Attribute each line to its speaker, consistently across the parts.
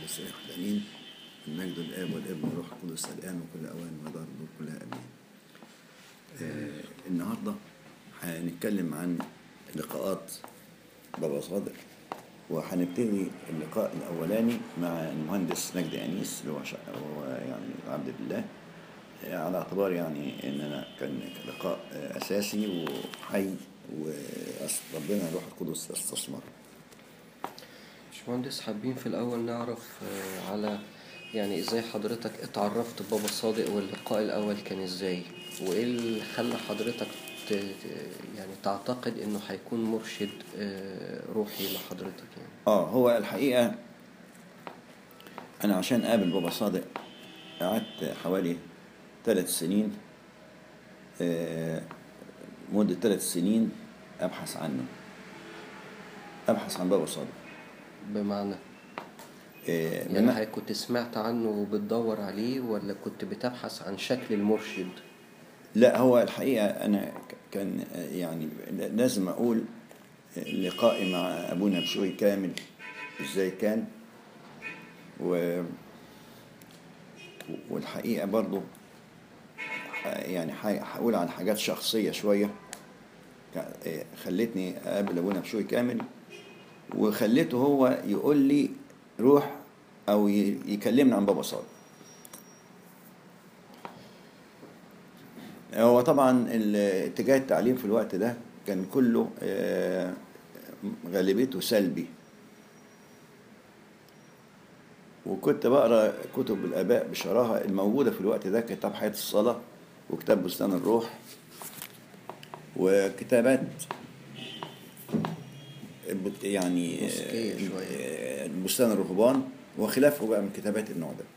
Speaker 1: القدس واحد امين المجد الاب والابن والروح القدس الان وكل اوان ودار الدور كلها امين آه النهارده هنتكلم عن لقاءات بابا صادق وهنبتدي اللقاء الاولاني مع المهندس مجدي انيس اللي هو شا- هو يعني عبد الله آه، على اعتبار يعني ان انا كان لقاء آه، اساسي وحي وربنا الروح القدس استثمره
Speaker 2: باشمهندس حابين في الأول نعرف آه، على يعني ازاي حضرتك اتعرفت ببابا صادق واللقاء الأول كان ازاي وإيه اللي خلى حضرتك ت... ت- يعني تعتقد إنه هيكون مرشد آه، روحي لحضرتك يعني
Speaker 1: اه هو الحقيقة أنا عشان أقابل بابا صادق قعدت حوالي ثلاث سنين آه، مدة ثلاث سنين أبحث عنه أبحث عن بابا صادق
Speaker 2: بمعنى
Speaker 1: آه،
Speaker 2: يعني
Speaker 1: بما-
Speaker 2: حضرتك كنت سمعت عنه وبتدور عليه ولا كنت بتبحث عن شكل المرشد
Speaker 1: لا هو الحقيقة أنا ك- كان آه، يعني لازم أقول آه، لقائي مع أبونا بشوي كامل إزاي كان و والحقيقة برضو ح- يعني ح- هقول عن حاجات شخصية شوية ك- آه، خلتني أقابل أبونا بشوي كامل وخليته هو يقول لي روح أو ي- يكلمنا عن بابا صادق هو طبعا ال- اتجاه التعليم في الوقت ده كان كله آه، غالبيته سلبي وكنت بقرا كتب الاباء بشراهه الموجوده في الوقت ده كتاب حياه الصلاه وكتاب بستان الروح وكتابات بت- يعني
Speaker 2: موسيقية
Speaker 1: آه،
Speaker 2: شوية.
Speaker 1: آه، بستان الرهبان وخلافه بقى من كتابات النوع ده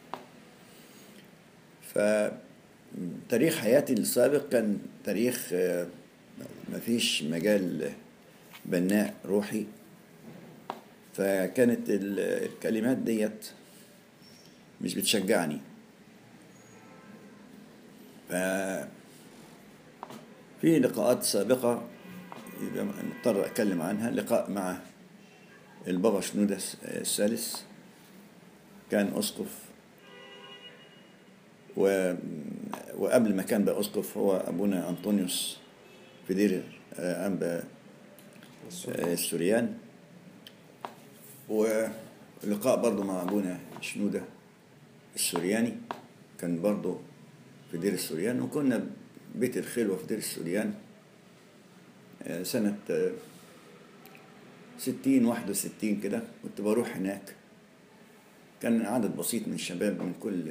Speaker 1: فتاريخ حياتي السابق كان تاريخ آه، مفيش مجال بناء روحي فكانت ال- الكلمات ديت مش بتشجعني ف في لقاءات سابقة يبقى مضطر أتكلم عنها لقاء مع البابا شنودة الثالث كان أسقف و... وقبل ما كان بقى أسقف هو أبونا أنطونيوس في دير آه، أنبا آه، السوريان ولقاء برضه مع أبونا شنودة السورياني كان برضه في دير السوريان وكنا بيت الخلوة في دير السوريان آه، سنة آه، ستين واحد وستين كده كنت بروح هناك كان عدد بسيط من الشباب من كل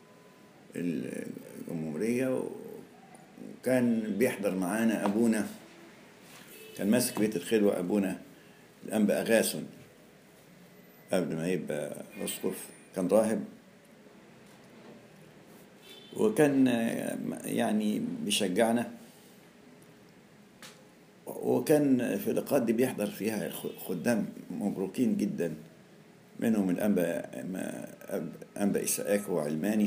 Speaker 1: الجمهورية وكان بيحضر معانا أبونا كان ماسك بيت الخلوة أبونا الأنبا أغاثن قبل ما يبقى أسقف كان راهب وكان آه، يعني بيشجعنا وكان في اللقاءات دي بيحضر فيها خ- خدام مبروكين جدا منهم الأنبا ما- أب- أنبا إسحاق وعلماني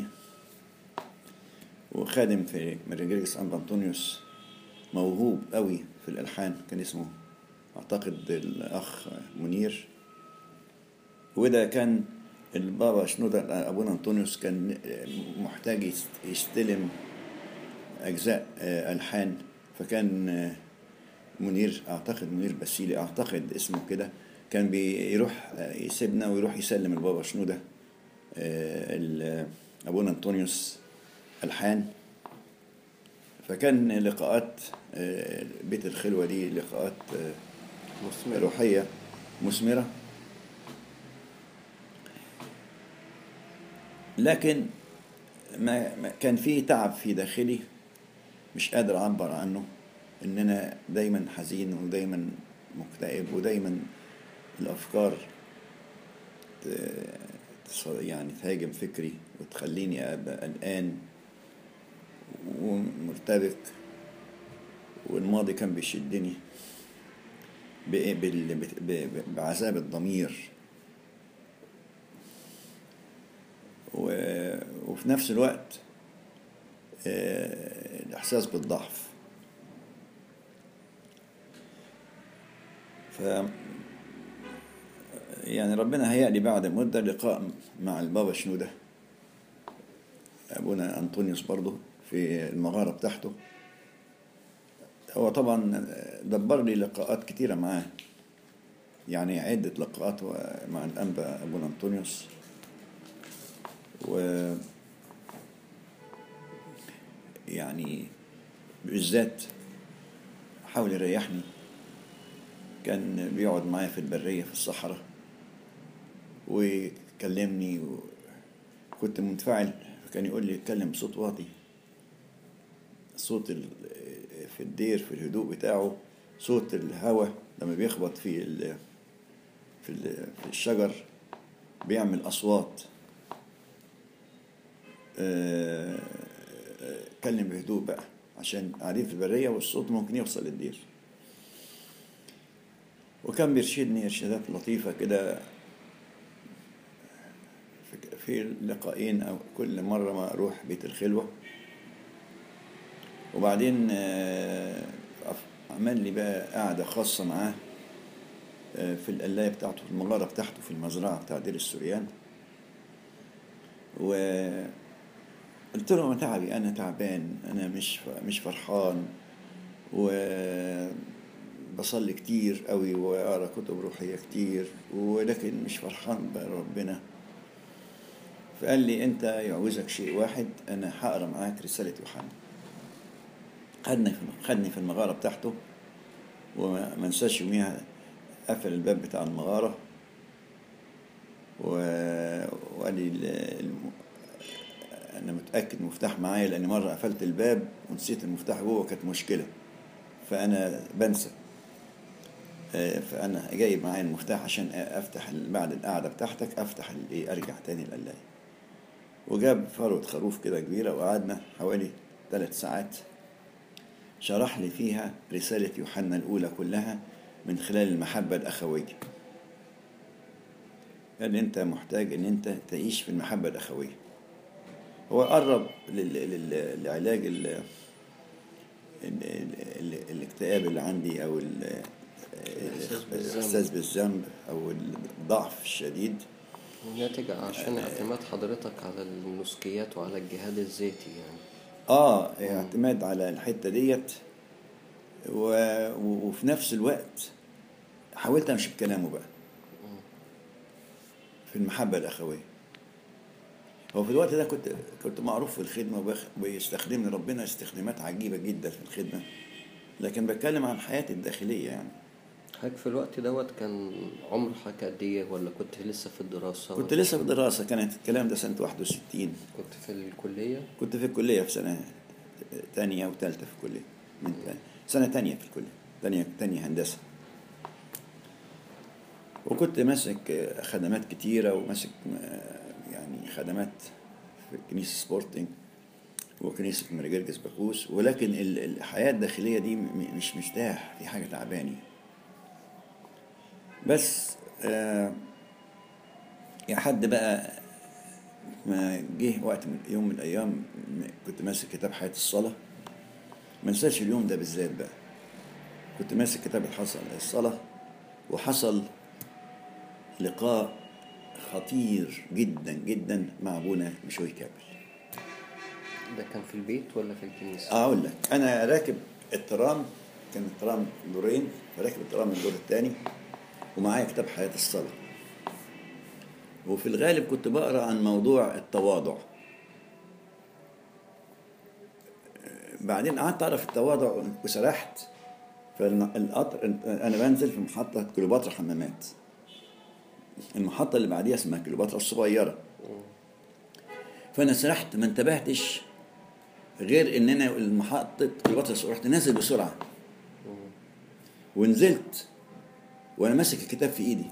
Speaker 1: وخادم في مرجرجس أنبا أنطونيوس موهوب قوي في الألحان كان اسمه أعتقد الأخ منير وده كان البابا شنودة أبونا أنطونيوس كان محتاج يست- يستلم أجزاء آه، ألحان فكان آه، منير أعتقد منير بسيلي أعتقد اسمه كده كان بيروح آه، يسيبنا ويروح يسلم البابا شنودة آه، ال- أبونا أنطونيوس ألحان فكان لقاءات آه، بيت الخلوة دي لقاءات آه،
Speaker 2: مثمرة
Speaker 1: روحية مثمرة لكن ما ما- كان في تعب في داخلي مش قادر أعبر عنه إن أنا دايما حزين ودايما مكتئب ودايما الأفكار ت- تص- يعني تهاجم فكري وتخليني أبقى قلقان ومرتبك والماضي كان بيشدني ب- بال- ب- ب- بعذاب الضمير و- وفي نفس الوقت آه، الإحساس بالضعف ف يعني ربنا هيأ لي بعد مدة لقاء مع البابا شنودة أبونا أنطونيوس برضه في المغارة بتاعته هو طبعا دبر لي لقاءات كتيرة معاه يعني عدة لقاءات مع الأنبا أبونا أنطونيوس و يعني بالذات حاول يريحني كان بيقعد معايا في البرية في الصحراء ويكلمني وكنت منفعل فكان يقول لي اتكلم بصوت واطي صوت ال- في الدير في الهدوء بتاعه صوت الهواء لما بيخبط في ال- في ال- في الشجر بيعمل أصوات آه، آه، اتكلم بهدوء بقى عشان قاعدين في البرية والصوت ممكن يوصل للدير وكان بيرشدني إرشادات لطيفة كده في- في لقاءين أو كل مرة ما أروح بيت الخلوة وبعدين آه، عمل لي بقى قعدة خاصة معاه آه، في القلاية بتاعته في المغارة بتاعته في المزرعة بتاع دير السوريان وقلت له أنا تعبي أنا تعبان أنا مش مش فرحان وبصلي كتير قوي وأقرأ كتب روحية كتير ولكن مش فرحان بربنا فقال لي أنت يعوزك شيء واحد أنا هقرا معاك رسالة يوحنا خدني في خدني في المغارة بتاعته وما ما انساش يوميها قفل الباب بتاع المغارة و- وقال لي ال- الم- انا متاكد المفتاح معايا لان مره قفلت الباب ونسيت المفتاح جوه كانت مشكله فانا بنسى آه، فانا جايب معايا المفتاح عشان افتح ال- بعد القعده بتاعتك افتح ال- ايه ارجع تاني القلايه وجاب فروه خروف كده كبيره وقعدنا حوالي ثلاث ساعات شرح لي فيها رساله يوحنا الاولى كلها من خلال المحبه الاخويه قال لي انت محتاج ان انت تعيش في المحبه الاخويه هو قرب لل- لل- لعلاج ال- ال- ال- ال- الاكتئاب اللي عندي او ال-
Speaker 2: الإحساس بالذنب.
Speaker 1: الاحساس بالذنب او الضعف الشديد
Speaker 2: ناتج عشان اعتماد حضرتك على النسكيات وعلى الجهاد الذاتي يعني
Speaker 1: اه اعتماد على الحته ديت و... و- وفي نفس الوقت حاولت امشي بكلامه بقى في المحبه الاخويه هو في الوقت ده كنت كنت معروف في الخدمه وبخ- ويستخدمني ربنا استخدامات عجيبه جدا في الخدمه لكن بتكلم عن حياتي الداخليه يعني
Speaker 2: حضرتك في الوقت دوت كان عمر حضرتك قد ايه ولا كنت لسه في الدراسة
Speaker 1: كنت
Speaker 2: ولا
Speaker 1: لسه في الدراسه كانت الكلام ده سنه 61
Speaker 2: كنت في الكلية
Speaker 1: كنت في الكليه في سنه تانية وثالثه في الكليه من سنه تانية في الكليه تانية تانية هندسه وكنت ماسك خدمات كتيرة وماسك يعني خدمات في كنيسة سبورتنج وكنيسة مراجرجس باكوس ولكن ال- الحياة الداخلية دي م- مش مرتاح في حاجة تعباني بس آه يا حد بقى ما جه وقت من يوم من الأيام م- كنت ماسك كتاب حياة الصلاة ما انساش اليوم ده بالذات بقى كنت ماسك كتاب الحصل الصلاة وحصل لقاء خطير جدا جدا مع ابونا مشوي كامل
Speaker 2: ده كان في البيت ولا في الكنيسة؟
Speaker 1: اقول لك انا راكب الترام كان الترام دورين فراكب الترام الدور الثاني ومعايا كتاب حياة الصلاة وفي الغالب كنت بقرا عن موضوع التواضع بعدين قعدت اعرف التواضع وسرحت فالقطر انا بنزل في محطة كليوباترا حمامات المحطة اللي بعديها اسمها كليوباترا الصغيرة فأنا سرحت ما انتبهتش غير إن أنا المحطة كليوباترا الصغيرة رحت نازل بسرعة ونزلت وأنا ماسك الكتاب في إيدي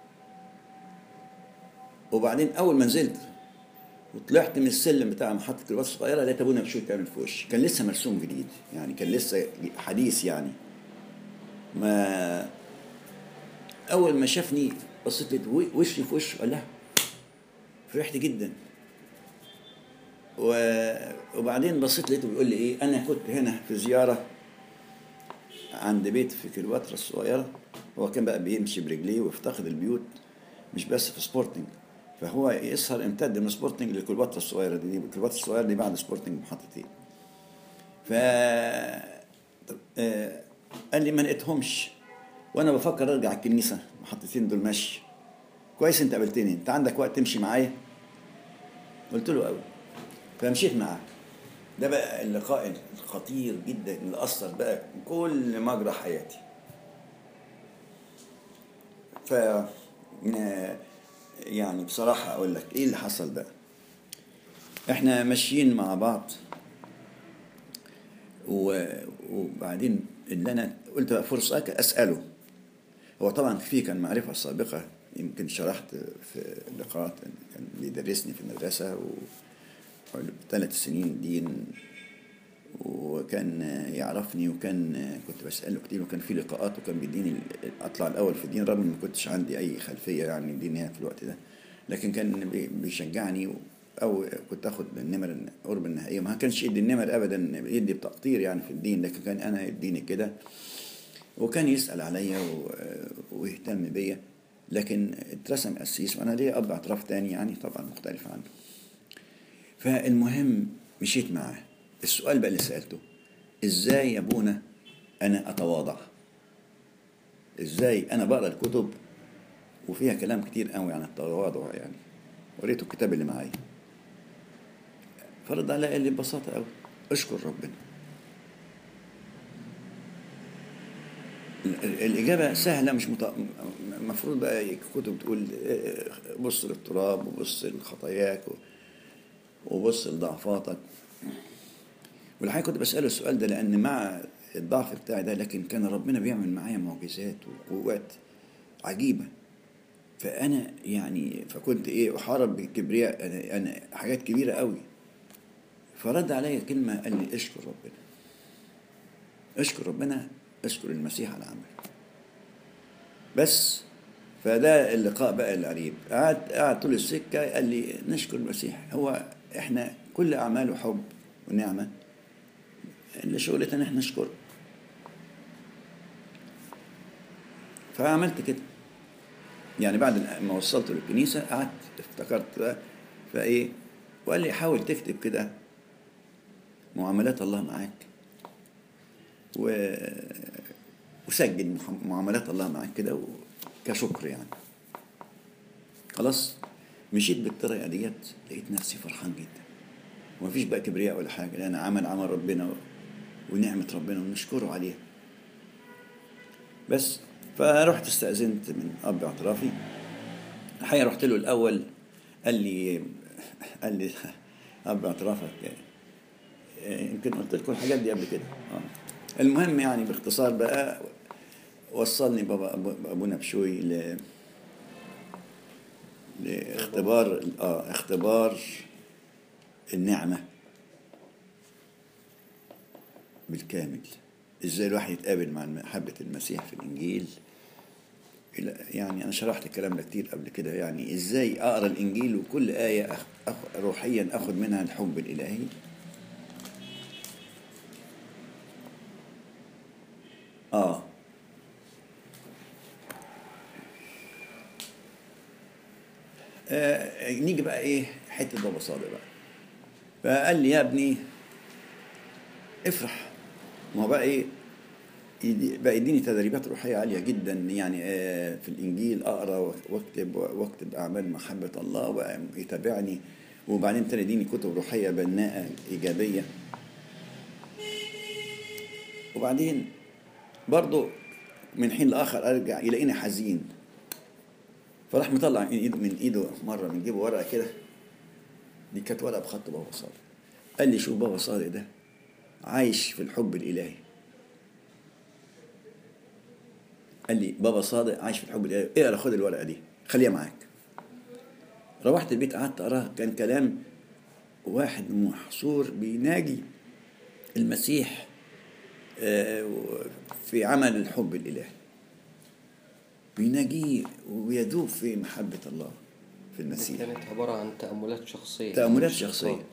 Speaker 1: وبعدين أول ما نزلت وطلعت من السلم بتاع محطة كليوباترا الصغيرة لقيت أبونا مشوي كامل في وشي كان لسه مرسوم جديد يعني كان لسه حديث يعني ما اول ما شافني بصيت لقيت و- وشي في وشه قال لا فرحت جدا و... وبعدين بصيت لقيته بيقول لي ايه انا كنت هنا في زياره عند بيت في كليوباترا الصغيره هو كان بقى بيمشي برجليه ويفتقد البيوت مش بس في سبورتنج فهو يسهر امتد من سبورتنج لكليوباترا الصغيره دي دي كليوباترا الصغيره دي بعد سبورتنج بمحطتين ف آه، قال لي ما لقيتهمش وانا بفكر ارجع الكنيسه المحطتين دول ماشي كويس انت قابلتني انت عندك وقت تمشي معايا قلت له قوي فمشيت معاه ده بقى اللقاء الخطير جدا اللي اثر بقى كل مجرى حياتي ف آه، يعني بصراحه اقول لك ايه اللي حصل بقى احنا ماشيين مع بعض و- وبعدين اللي انا قلت بقى فرصه اساله هو طبعا في كان معرفه سابقه يمكن شرحت في لقاءات كان بيدرسني في المدرسه و ثلاث سنين دين وكان يعرفني وكان كنت بسأله كتير وكان في لقاءات وكان بيديني اطلع الاول في الدين رغم ما كنتش عندي اي خلفيه يعني دينيه في الوقت ده لكن كان بي- بيشجعني او كنت اخد النمر قرب النهائيه ما كانش يدي النمر ابدا يدي بتقطير يعني في الدين لكن كان انا يديني كده وكان يسال عليا و- ويهتم بيا لكن اترسم قسيس وانا ليا اب اعتراف تاني يعني طبعا مختلف عنه فالمهم مشيت معاه السؤال بقى اللي سألته ازاي يا ابونا انا اتواضع ازاي انا بقرا الكتب وفيها كلام كتير قوي عن التواضع يعني وريته الكتاب اللي معايا فرد عليا قال لي ببساطه قوي اشكر ربنا ال- ال- الإجابة سهلة مش مط... المفروض بقى الكتب تقول اه، بص للتراب وبص لخطاياك و... وبص لضعفاتك والحقيقة كنت بسأله السؤال ده لأن مع الضعف بتاعي ده لكن كان ربنا بيعمل معايا معجزات وقوات عجيبة فأنا يعني فكنت إيه أحارب بالكبرياء أنا, أنا حاجات كبيرة قوي فرد عليا كلمة قال لي اشكر ربنا اشكر ربنا اشكر المسيح على عمله بس فده اللقاء بقى الغريب قعد قعد طول السكه قال لي نشكر المسيح هو احنا كل اعماله حب ونعمه اللي شغلتنا ان احنا نشكره فعملت كده يعني بعد ما وصلت للكنيسه قعدت افتكرت بقى فايه وقال لي حاول تكتب كده معاملات الله معاك و... وسجل مح- معاملات الله معاك كده و... كشكر يعني خلاص مشيت بالطريقه ديت لقيت نفسي فرحان جدا ومفيش بقى كبرياء ولا حاجه لان عمل عمل ربنا و... ونعمه ربنا ونشكره عليها بس فرحت استأذنت من أب اعترافي الحقيقة رحت له الأول قال لي قال لي أب اعترافك يمكن قلت لكم الحاجات دي قبل كده آه. المهم يعني باختصار بقى وصلني بابا أبو- ابونا بشوي ل لاختبار اه اختبار النعمه بالكامل ازاي الواحد يتقابل مع محبه المسيح في الانجيل إلى- يعني انا شرحت الكلام ده كتير قبل كده يعني ازاي اقرا الانجيل وكل ايه أخ... أخ... روحيا اخد منها الحب الالهي اه آه، نيجي بقى ايه حته بابا صادق بقى فقال لي يا ابني افرح ما هو بقى ايه يدي- بقى يديني تدريبات روحيه عاليه جدا يعني آه، في الانجيل اقرا واكتب واكتب اعمال محبه الله وبقى يتابعني وبعدين تاني يديني كتب روحيه بناءه ايجابيه وبعدين برضه من حين لاخر ارجع يلاقيني حزين فراح مطلع من ايده من ايده مره من جيبه ورقه كده دي كانت ورقه بخط بابا صادق قال لي شوف بابا صادق ده عايش في الحب الالهي قال لي بابا صادق عايش في الحب الالهي اقرا خد الورقه دي خليها معاك روحت البيت قعدت اقراها كان كلام واحد محصور بيناجي المسيح آه، في عمل الحب الالهي بيناجيه ويذوب في محبه الله في المسيح
Speaker 2: كانت عبارة عن تأملات شخصية
Speaker 1: تأملات
Speaker 2: مش
Speaker 1: شخصية
Speaker 2: خطاب.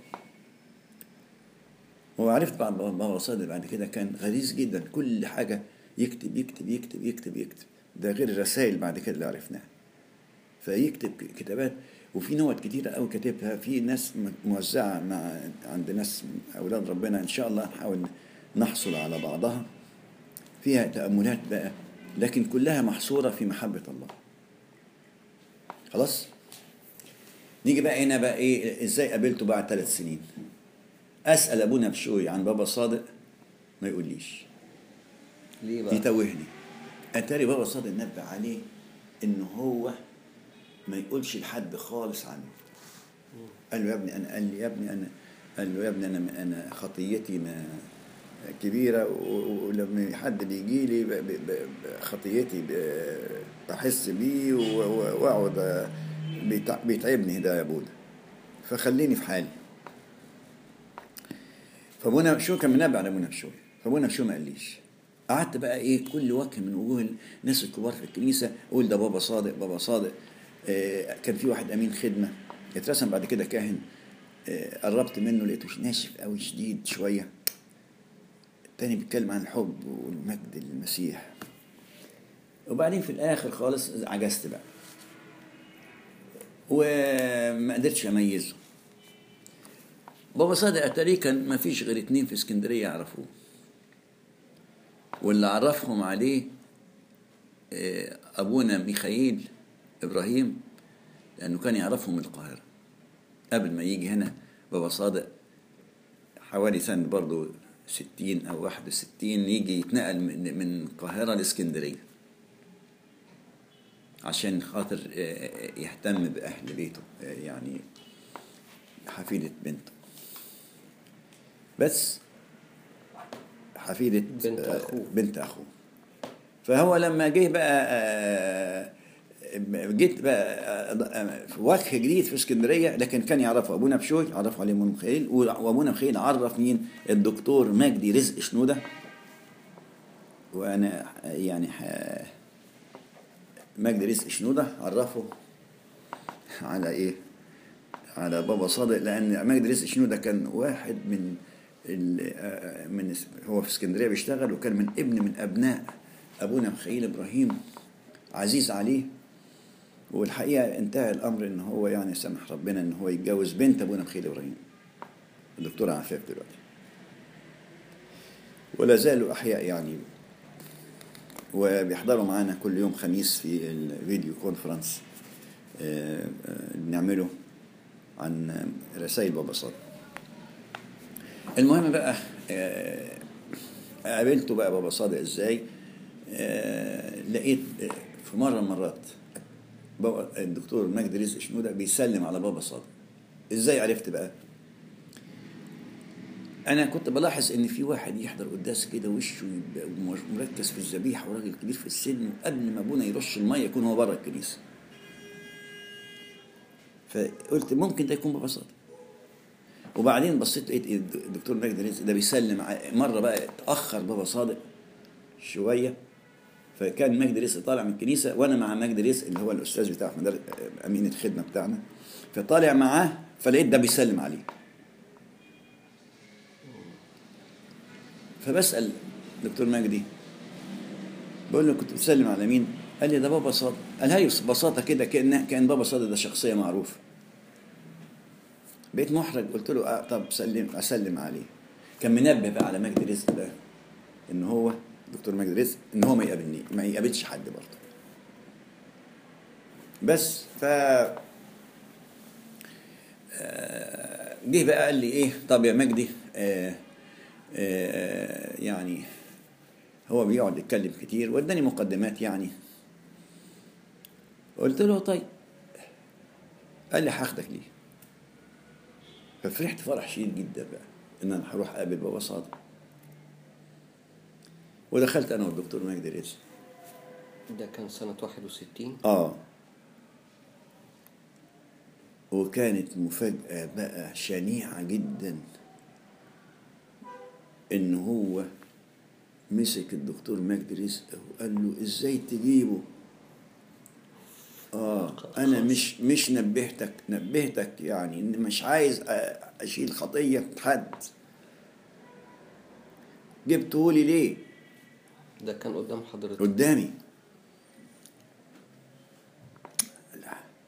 Speaker 1: وعرفت بعد بابا صادق بعد كده كان غليظ جدا كل حاجة يكتب يكتب يكتب يكتب يكتب ده غير الرسائل بعد كده اللي عرفناها فيكتب كتابات وفي نوت كتيرة قوي كاتبها في ناس م- موزعة مع عند ناس أولاد ربنا إن شاء الله نحاول نحصل على بعضها فيها تأملات بقى لكن كلها محصورة في محبة الله خلاص نيجي بقى هنا بقى ايه ازاي قابلته بعد ثلاث سنين اسال ابونا بشوي عن بابا صادق ما يقوليش
Speaker 2: ليه بقى؟
Speaker 1: يتوهني اتاري بابا صادق نبه عليه ان هو ما يقولش لحد خالص عنه قال له يا ابني انا قال لي يا ابني انا قال له يا ابني انا انا خطيتي ما كبيره و- و- ولما حد بيجي لي ب- ب- ب- خطيتي ب- بحس بيه و- و- واقعد بيتع- بيتعبني ده يا ابونا فخليني في حالي فابونا شو كان منبه على ابونا بشوي فابونا بشوي ما قاليش قعدت بقى ايه كل وجه من وجوه الناس الكبار في الكنيسه اقول ده بابا صادق بابا صادق آه كان في واحد امين خدمه اترسم بعد كده كاهن آه قربت منه لقيته ناشف قوي شديد شويه التاني بيتكلم عن الحب والمجد للمسيح وبعدين في الاخر خالص عجزت بقى وما قدرتش اميزه بابا صادق اتاري كان ما فيش غير اتنين في اسكندريه يعرفوه واللي عرفهم عليه آه، ابونا ميخائيل ابراهيم لانه كان يعرفهم من القاهره قبل ما يجي هنا بابا صادق حوالي سنة برضو ستين أو واحد وستين يجي يتنقل من من القاهرة لإسكندرية عشان خاطر آه، يهتم بأهل بيته آه، يعني حفيدة بنته بس حفيدة
Speaker 2: بنت
Speaker 1: آه،
Speaker 2: أخوه.
Speaker 1: بنت أخوه فهو لما جه بقى آه، جيت بقى آه، في وجه جديد في اسكندريه لكن كان يعرفه ابونا بشوي عرفه عليه ابونا مخيل وابونا مخيل عرف مين الدكتور مجدي رزق شنوده وانا يعني ح- مجدي رزق شنوده عرفه على ايه على بابا صادق لان مجدي رزق شنوده كان واحد من ال- آه، من هو في اسكندريه بيشتغل وكان من ابن من ابناء ابونا مخيل ابراهيم عزيز عليه والحقيقه انتهى الامر ان هو يعني سمح ربنا ان هو يتجوز بنت ابونا مخيل ابراهيم الدكتوره عفاف دلوقتي ولا زالوا احياء يعني وبيحضروا معانا كل يوم خميس في الفيديو كونفرنس آه، آه، بنعمله عن رسائل بابا صادق المهم بقى آه، قابلته بقى بابا صادق ازاي آه، لقيت آه، في مره من المرات بابا الدكتور مجدي رزق شنوده بيسلم على بابا صادق ازاي عرفت بقى انا كنت بلاحظ ان في واحد يحضر قداس كده وشه يبقى مركز في الذبيحه وراجل كبير في السن وقبل ما ابونا يرش الميه يكون هو بره الكنيسه فقلت ممكن ده يكون بابا صادق وبعدين بصيت لقيت إيه الدكتور مجدي رزق ده بيسلم ع- مره بقى اتاخر بابا صادق شويه فكان مجدي رزق طالع من الكنيسه وانا مع مجدي رزق اللي هو الاستاذ بتاع في مدار- امين الخدمه بتاعنا فطالع معاه فلقيت ده بيسلم عليه فبسال دكتور مجدي بقول له كنت بتسلم على مين؟ قال لي ده بابا صادق قال هي ببساطه كده كان كان بابا صادق ده شخصيه معروفه بقيت محرج قلت له آه طب سلم اسلم عليه كان منبه بقى على مجدي رزق ده ان هو دكتور مجدي رزق ان هو ما يقابلني ما يقابلش حد برضه بس ف آه، جه بقى قال لي ايه طب يا مجدي آه آه يعني هو بيقعد يتكلم كتير واداني مقدمات يعني قلت له طيب قال لي هاخدك ليه ففرحت فرح شديد جدا بقى ان انا هروح اقابل بابا صادق ودخلت انا والدكتور مجدي رزق
Speaker 2: ده كان سنة 61
Speaker 1: اه وكانت مفاجأة بقى شنيعة جدا ان هو مسك الدكتور مجدي رزق وقال له ازاي تجيبه اه انا مش مش نبهتك نبهتك يعني ان مش عايز أ- اشيل خطية حد جبته لي ليه
Speaker 2: ده كان قدام حضرتك
Speaker 1: قدامي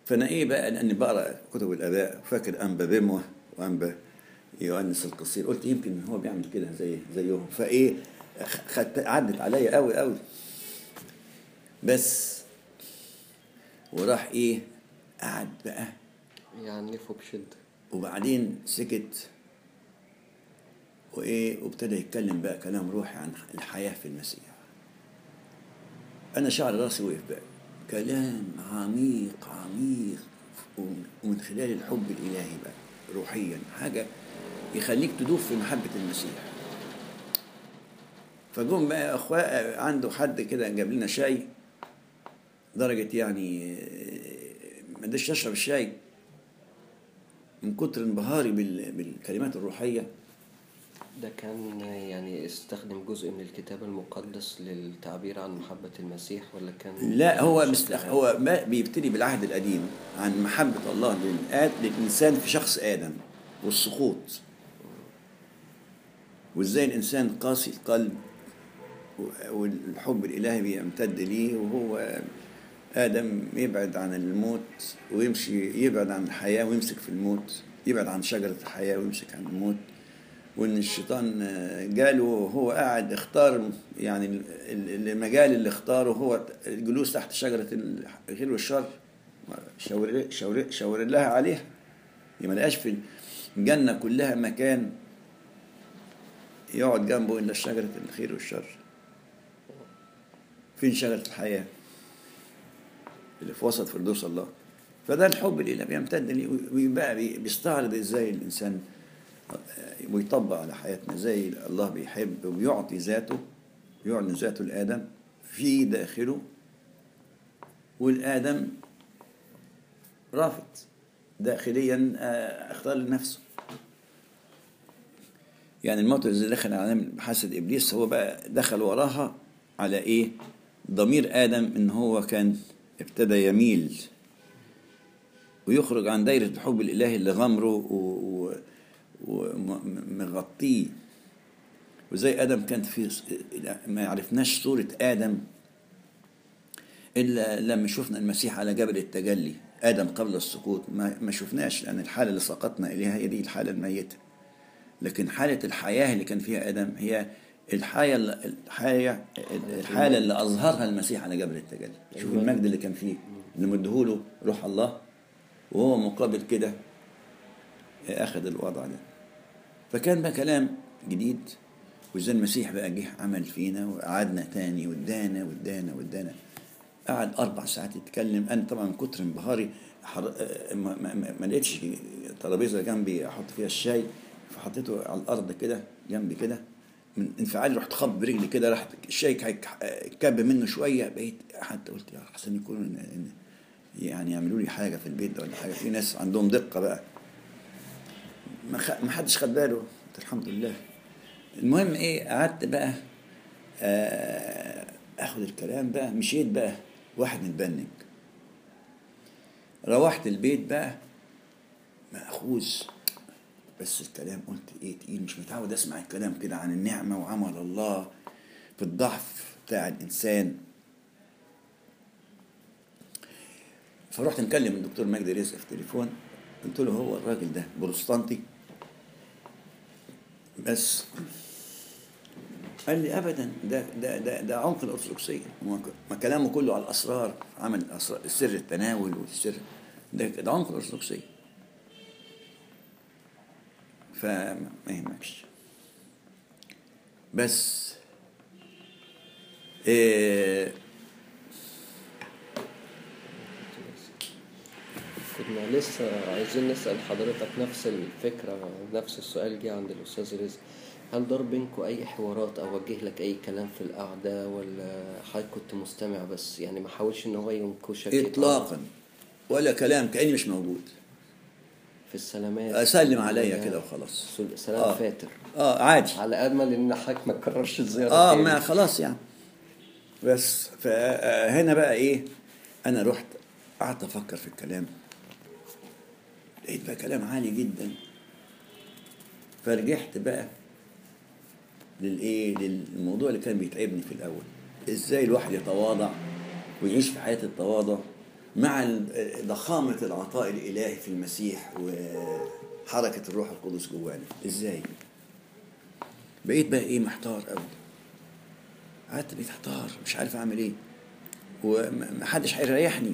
Speaker 1: فانا ايه بقى لاني بقرا كتب الاباء فاكر انبا بموه وانبا يؤنس القصير قلت يمكن هو بيعمل كده زي زيهم فايه خدت عدت عليا قوي قوي بس وراح ايه قعد بقى
Speaker 2: يعنفوا بشدة
Speaker 1: وبعدين سكت وايه وابتدى يتكلم بقى كلام روحي عن الحياه في المسيح انا شعر راسي وقف بقى كلام عميق عميق ومن خلال الحب الالهي بقى روحيا حاجه يخليك تدوب في محبه المسيح فجم بقى اخوة عنده حد كده جاب لنا شاي درجة يعني ما قدرتش اشرب الشاي من كتر انبهاري بال- بالكلمات الروحية
Speaker 2: ده كان يعني استخدم جزء من الكتاب المقدس للتعبير عن محبة المسيح ولا كان
Speaker 1: لا هو
Speaker 2: بشكل
Speaker 1: مست...
Speaker 2: عام؟
Speaker 1: هو ما بيبتدي بالعهد القديم عن محبة الله للآد... للإنسان في شخص آدم والسقوط وإزاي الإنسان قاسي القلب و- والحب الإلهي بيمتد ليه وهو آدم يبعد عن الموت ويمشي يبعد عن الحياة ويمسك في الموت يبعد عن شجرة الحياة ويمسك عن الموت وإن الشيطان جاله وهو قاعد اختار يعني ال- ال- المجال اللي اختاره هو الجلوس تحت شجرة الخير والشر شاور شاور شاور لها عليها ما لقاش في الجنة كلها مكان يقعد جنبه إلا شجرة الخير والشر فين شجرة الحياة اللي في وسط فردوس الله فده الحب اللي بيمتد ليه ويبقى بي- بيستعرض ازاي الانسان ويطبق على حياتنا زي الله بيحب ويعطي ذاته يعلن ذاته لآدم في داخله والآدم رافض داخليا آه، اختار لنفسه يعني الموت اللي دخل على عالم بحسد ابليس هو بقى دخل وراها على ايه ضمير ادم ان هو كان ابتدى يميل ويخرج عن دايرة الحب الإلهي اللي غمره ومغطيه وزي آدم كان في ما عرفناش صورة آدم إلا لما شفنا المسيح على جبل التجلي آدم قبل السقوط ما, ما شفناش لأن الحالة اللي سقطنا إليها هي دي الحالة الميتة لكن حالة الحياة اللي كان فيها آدم هي الحياة الحياة الحالة اللي أظهرها المسيح على جبل التجلي شوف المجد اللي كان فيه اللي مديهوله روح الله وهو مقابل كده أخذ الوضع ده فكان بقى كلام جديد وزي المسيح بقى جه عمل فينا وقعدنا تاني وادانا وادانا وادانا قعد أربع ساعات يتكلم أنا طبعا من كتر انبهاري حر... ما, ما, ما لقيتش ترابيزة جنبي أحط فيها الشاي فحطيته على الأرض كده جنبي كده من انفعالي رحت خب برجلي كده راح الشاي كب منه شوية بقيت حتى قلت يا حسن يكونوا يعني يعملوا لي حاجة في البيت ولا حاجة في ناس عندهم دقة بقى ما, خ... ما حدش خد باله الحمد لله المهم ايه قعدت بقى اخد الكلام بقى مشيت بقى واحد متبنج روحت البيت بقى مأخوذ بس الكلام قلت ايه تقيل مش متعود اسمع الكلام كده عن النعمة وعمل الله في الضعف بتاع الانسان فرحت مكلم الدكتور مجدي رزق في التليفون قلت له هو الراجل ده بروستانتي بس قال لي ابدا ده ده ده, ده عمق الارثوذكسيه ما كلامه كله على الاسرار عمل الاسرار سر التناول والسر ده ده عمق الارثوذكسيه فما يهمكش بس إيه
Speaker 2: كنا لسه عايزين نسأل حضرتك نفس الفكرة نفس السؤال جه عند الأستاذ رزق هل دار بينكم أي حوارات أو وجه لك أي كلام في القعدة ولا حضرتك كنت مستمع بس يعني ما حاولش إن هو ينكشك
Speaker 1: إطلاقا ولا كلام كأني مش موجود
Speaker 2: في السلامات
Speaker 1: أسلم عليا كده وخلاص
Speaker 2: سلام آه. فاتر
Speaker 1: اه عادي
Speaker 2: على أمل إن حضرتك ما تكررش الزيارة
Speaker 1: اه
Speaker 2: تاني.
Speaker 1: ما خلاص يعني بس فهنا بقى إيه أنا رحت قعدت أفكر في الكلام لقيت بقى كلام عالي جدا فرجعت بقى للايه للموضوع اللي كان بيتعبني في الاول ازاي الواحد يتواضع ويعيش في حياه التواضع مع ال- ضخامة العطاء الإلهي في المسيح وحركة الروح القدس جوانا إزاي؟ بقيت بقى إيه محتار أوي قعدت بقيت محتار مش عارف أعمل إيه ومحدش هيريحني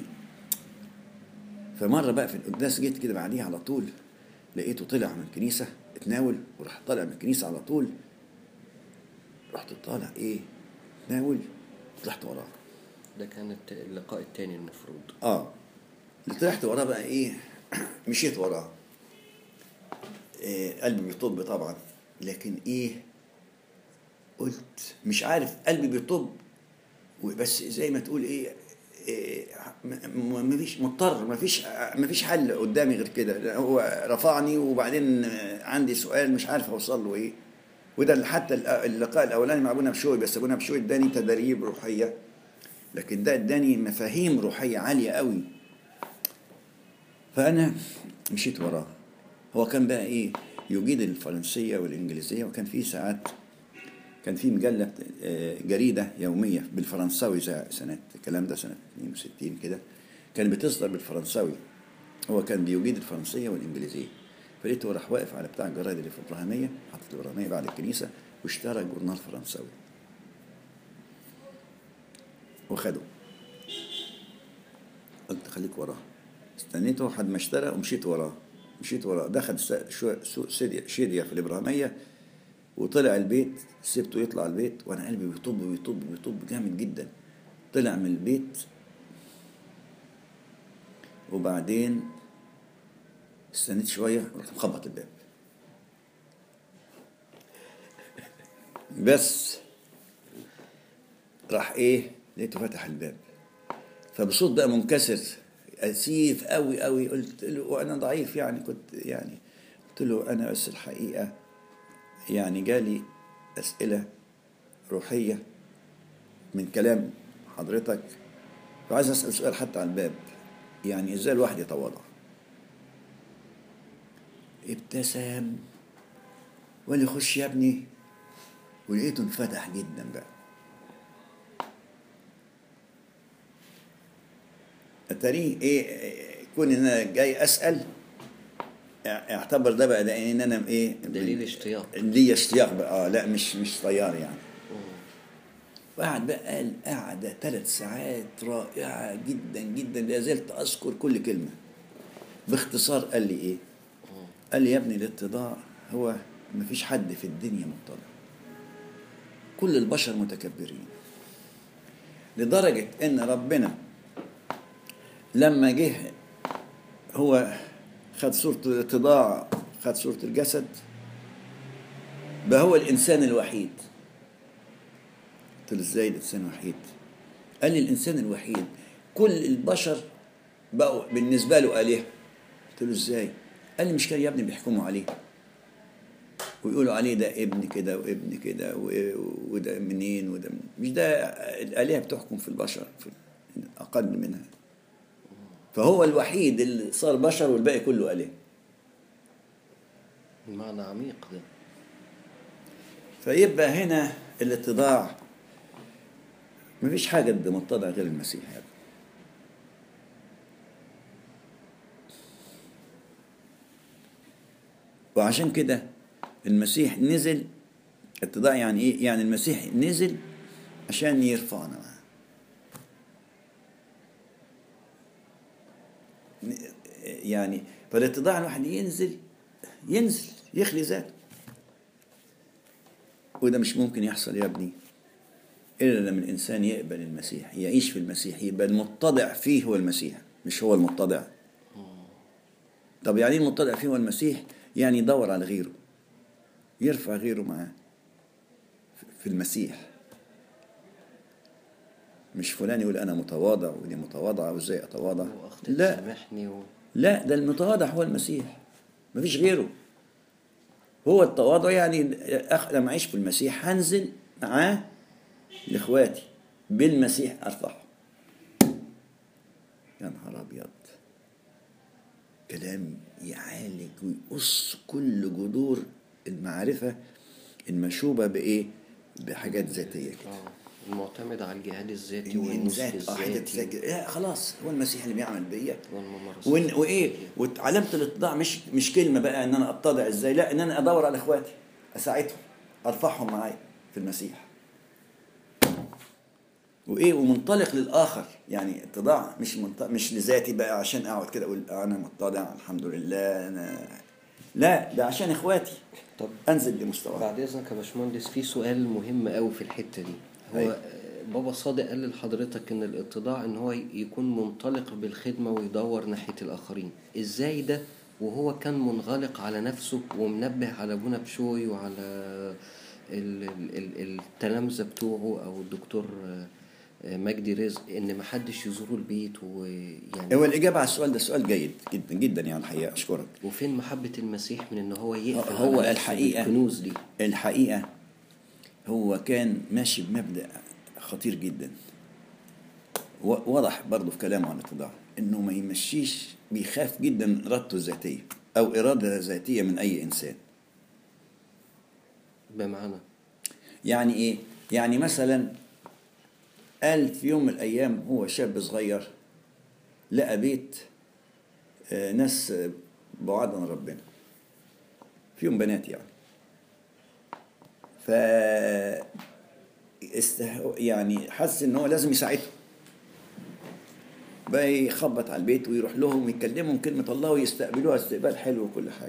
Speaker 1: فمرة بقى في القداس جيت كده بعديها على طول لقيته طلع من الكنيسة اتناول وراح طالع من الكنيسة على طول رحت طالع ايه اتناول طلعت وراه
Speaker 2: ده كان الت- اللقاء التاني المفروض
Speaker 1: اه اللي طلعت وراه بقى ايه مشيت وراه إيه قلبي بيطب طبعا لكن ايه قلت مش عارف قلبي بيطب بس زي ما تقول ايه, إيه م- ما فيش مضطر ما فيش ما فيش حل قدامي غير كده هو رفعني وبعدين عندي سؤال مش عارف اوصل له ايه وده اللي حتى اللقاء الاولاني مع ابونا بشوي بس ابونا بشوي اداني تدريب روحيه لكن ده اداني مفاهيم روحيه عاليه قوي فانا مشيت وراه هو كان بقى ايه يجيد الفرنسيه والانجليزيه وكان في ساعات كان في مجله آه، جريده يوميه بالفرنساوي زي سنه الكلام ده سنه 62 كده كان بتصدر بالفرنساوي هو كان بيجيد الفرنسيه والانجليزيه فلقيته راح واقف على بتاع الجرايد اللي في الابراهيميه حاطط الابراهيميه بعد الكنيسه واشترى جورنال فرنساوي وخده قلت خليك وراه استنيته لحد ما اشترى ومشيت وراه مشيت وراه دخل س- شو- سوق سيديا شيديا في الإبراهيمية وطلع البيت سبته يطلع البيت وأنا قلبي بيطب بيطب بيطب جامد جدا طلع من البيت وبعدين استنيت شوية ورحت مخبط الباب بس راح ايه لقيته فتح الباب فبصوت بقى منكسر اسيف قوي قوي قلت له وانا ضعيف يعني كنت يعني قلت له انا بس الحقيقه يعني جالي اسئله روحيه من كلام حضرتك وعايز اسال سؤال حتى على الباب يعني ازاي الواحد يتواضع ابتسم وقال لي خش يا ابني ولقيته انفتح جدا بقى اتاريه ايه إيه، كون ان انا جاي اسال اعتبر ده بقى ده ان انا ايه
Speaker 2: دليل اشتياق.
Speaker 1: ليا اشتياق بقى اه لا مش مش طيار يعني وقعد بقى قال قعدة ثلاث ساعات رائعة جدا جدا لا زلت أذكر كل كلمة باختصار قال لي إيه؟ قال لي يا ابني الاتضاع هو مفيش حد في الدنيا متضع كل البشر متكبرين لدرجة إن ربنا لما جه هو خد صورة الاتضاع خد صورة الجسد بقى هو الإنسان الوحيد قلت له ازاي الانسان وحيد قال لي الانسان الوحيد كل البشر بقوا بالنسبه له الهه قلت له ازاي قال لي مش كان يا ابني بيحكموا عليه ويقولوا عليه ده ابن كده وابن كده و- وده منين وده من مش ده الالهه بتحكم في البشر في اقل منها فهو الوحيد اللي صار بشر والباقي كله اله
Speaker 2: معنى عميق ده
Speaker 1: فيبقى هنا الاتضاع مفيش حاجة قد متضع غير المسيح يا ابني. وعشان كده المسيح نزل اتضاع يعني ايه؟ يعني المسيح نزل عشان يرفعنا معاه. يعني فالاتضاع الواحد ينزل ينزل يخلي ذاته وده مش ممكن يحصل يا ابني إلا لما الإنسان يقبل المسيح يعيش في المسيح يبقى المتضع فيه هو المسيح مش هو المتضع طب يعني ايه المتضع فيه هو المسيح يعني يدور على غيره يرفع غيره معاه في المسيح مش فلان يقول أنا متواضع ودي متواضعة وإزاي أتواضع
Speaker 2: واخطيت
Speaker 1: لا
Speaker 2: سامحني و...
Speaker 1: لا ده المتواضع هو المسيح مفيش غيره هو التواضع يعني أخ لما أعيش في المسيح هنزل معاه لإخواتي بالمسيح أرفعه يا نهار أبيض كلام يعالج ويقص كل جذور المعرفة المشوبة بإيه؟ بحاجات ذاتية كده
Speaker 2: اه المعتمد على الجهاد الذاتي
Speaker 1: إن
Speaker 2: والنصح
Speaker 1: ذات اه حتة
Speaker 2: الذاتي
Speaker 1: ذات- لا خلاص هو المسيح اللي بيعمل بيا
Speaker 2: والممارسات
Speaker 1: وإن وايه وعلامه الاتضاع مش مش كلمه بقى ان انا اتضع ازاي لا ان انا ادور على اخواتي اساعدهم ارفعهم معايا في المسيح وايه ومنطلق للاخر يعني اتضاع مش منط... مش لذاتي بقى عشان اقعد كده اقول انا متضع الحمد لله انا لا ده عشان اخواتي
Speaker 2: طب
Speaker 1: انزل لمستواهم
Speaker 2: بعد اذنك يا باشمهندس في سؤال مهم قوي في الحته دي هو
Speaker 1: أيوة.
Speaker 2: آه، بابا صادق قال لحضرتك ان الاتضاع ان هو يكون منطلق بالخدمه ويدور ناحيه الاخرين ازاي ده وهو كان منغلق على نفسه ومنبه على ابونا بشوي وعلى ال- ال- ال- التلامذه بتوعه او الدكتور آه، آه، مجدي رزق ان محدش يزوره البيت ويعني
Speaker 1: هو الاجابه على السؤال ده سؤال جيد جدا جدا يعني الحقيقه اشكرك
Speaker 2: وفين محبه المسيح من ان هو يقفل
Speaker 1: هو
Speaker 2: على نفسه
Speaker 1: الحقيقة-
Speaker 2: الكنوز دي
Speaker 1: الحقيقة هو كان ماشي بمبدأ خطير جدا و- واضح برضه في كلامه عن الاتضاع انه ما يمشيش بيخاف جدا من ارادته الذاتية او ارادة ذاتية من اي انسان
Speaker 2: بمعنى
Speaker 1: يعني ايه يعني مثلا قال في يوم من الايام هو شاب صغير لقى بيت آه، ناس آه، بعاد عن ربنا فيهم بنات يعني ف استه... يعني حس ان هو لازم يساعدهم بقى يخبط على البيت ويروح لهم ويكلمهم كلمة الله ويستقبلوها استقبال حلو وكل حاجة